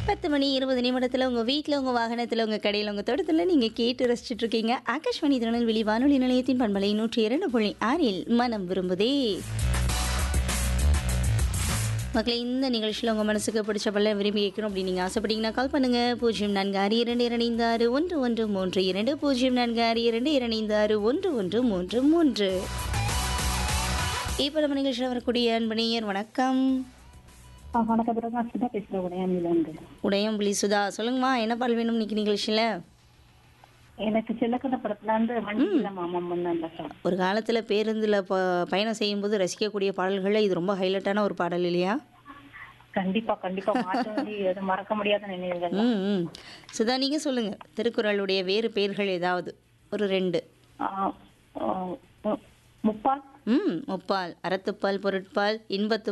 பத்து மணி இருபது நிமிடத்தில் உங்கள் வீட்டில் உங்கள் வாகனத்தில் உங்கள் கடையில் உங்கள் தோட்டத்தில் நீங்கள் கேட்டு ரசிச்சுட்டு இருக்கீங்க ஆகாஷ்வாணி திருநெல்வேலி வானொலி நிலையத்தின் பண்பலை நூற்றி இரண்டு புள்ளி ஆறில் மனம் விரும்புதே மக்களே இந்த நிகழ்ச்சியில் உங்கள் மனசுக்கு பிடிச்ச பல்ல விரும்பி கேட்கணும் அப்படின்னு நீங்கள் ஆசைப்பட்டீங்கன்னா கால் பண்ணுங்கள் பூஜ்ஜியம் நான்கு ஆறு இரண்டு இரண்டு ஆறு ஒன்று ஒன்று மூன்று இரண்டு பூஜ்ஜியம் நான்கு ஆறு இரண்டு இரண்டு ஆறு ஒன்று ஒன்று மூன்று மூன்று இப்போ நம்ம நிகழ்ச்சியில் வரக்கூடிய அன்பணியர் வணக்கம் ஆ, வணக்கம் பிறகு நான் சுதா பேசுகிறேன் உடையாமிலேருந்து உடையம்புலி சுதா சொல்லுங்கம்மா என்ன பால் வேணும் இன்னைக்கு நிகழ்ச்சியில் எனக்கு சில்லக்கத படத்துல இருந்து வண்டியில மாமம் பண்ணல சார் ஒரு காலத்தில் பேருந்தில் ப பயணம் செய்யும்போது ரசிக்கக்கூடிய பாடல்களில் இது ரொம்ப ஹைலைட்டான ஒரு பாடல் இல்லையா கண்டிப்பா கண்டிப்பா மாற்ற வேண்டிய அது மறக்க முடியாத நினைவுகள் ம் ம் சுதா நீங்கள் சொல்லுங்கள் திருக்குறளுடைய வேறு பெயர்கள் ஏதாவது ஒரு ரெண்டு ஆ, ஆ, மு- முப்பால் ம் முப்பால் அறத்துப்பால் பொருட்பால் இன்பத்து